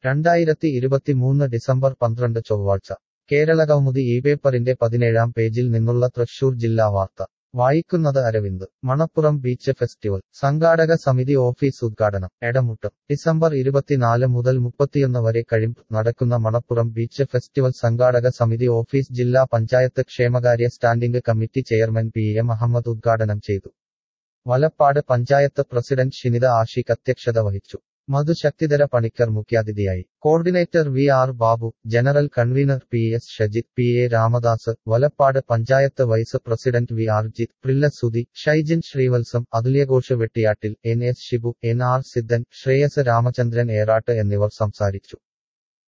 രണ്ടായിരത്തി ഇരുപത്തിമൂന്ന് ഡിസംബർ പന്ത്രണ്ട് ചൊവ്വാഴ്ച കേരളകൗമുദി ഈ പേപ്പറിന്റെ പതിനേഴാം പേജിൽ നിന്നുള്ള തൃശൂർ ജില്ലാ വാർത്ത വായിക്കുന്നത് അരവിന്ദ് മണപ്പുറം ബീച്ച് ഫെസ്റ്റിവൽ സംഘാടക സമിതി ഓഫീസ് ഉദ്ഘാടനം എടമുട്ടം ഡിസംബർ ഇരുപത്തിനാല് മുതൽ മുപ്പത്തിയൊന്ന് വരെ കഴിമ്പ് നടക്കുന്ന മണപ്പുറം ബീച്ച് ഫെസ്റ്റിവൽ സംഘാടക സമിതി ഓഫീസ് ജില്ലാ പഞ്ചായത്ത് ക്ഷേമകാര്യ standing committee chairman P A Muhammad ഉദ്ഘാടനം ചെയ്തു വലപ്പാട് പഞ്ചായത്ത് പ്രസിഡന്റ് ഷിനിത ആഷിഖ് അധ്യക്ഷത വഹിച്ചു മധുശക്തിധര പണിക്കർ മുഖ്യാതിഥിയായി coordinator V R Babu general convener P S Shajith P A Ramadas Valappad panchayat vice president V R Jith Prilla Sudhi Shyjin Srivatsam Athulyaghosh Vettiyattil N S Shibu N R Siddhan Shreyas Ramachandran Eratt എന്നിവർ സംസാരിച്ചു